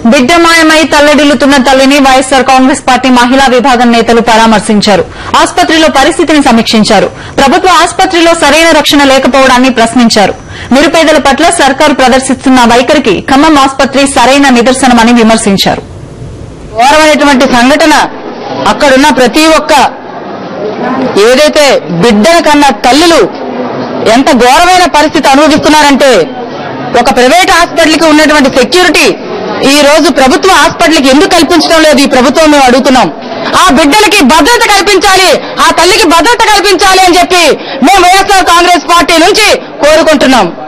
బిడ్డ మాయమై తల్లడిల్లుతున్న తల్లిని వైఎస్సార్ కాంగ్రెస్ పార్టీ మహిళా విభాగం నేతలు పరామర్శించారు ఆసుపత్రిలో పరిస్థితిని సమీక్షించారు ప్రభుత్వ ఆసుపత్రిలో సరైన రక్షణ లేకపోవడాన్ని ప్రశ్నించారు నిరుపేదల పట్ల సర్కారు ప్రదర్శిస్తున్న వైఖరికి ఖమ్మం ఆసుపత్రి సరైన నిదర్శనమని విమర్శించారు ఘోరమైనటువంటి సంఘటన అక్కడున్న ప్రతి ఒక్క ఏదైతే బిడ్డల కన్నా తల్లులు ఎంత ఘోరమైన పరిస్థితి అనుభవిస్తున్నారంటే ఒక ప్రైవేట్ హాస్పిటల్కి ఉన్నటువంటి సెక్యూరిటీ ఈ రోజు ప్రభుత్వ హాస్పిటల్కి ఎందుకు కల్పించడం లేదు ఈ ప్రభుత్వం మేము అడుగుతున్నాం ఆ బిడ్డలకి భద్రత కల్పించాలి ఆ తల్లికి భద్రత కల్పించాలి అని చెప్పి మేము వైఎస్ఆర్ కాంగ్రెస్ పార్టీ నుంచి కోరుకుంటున్నాం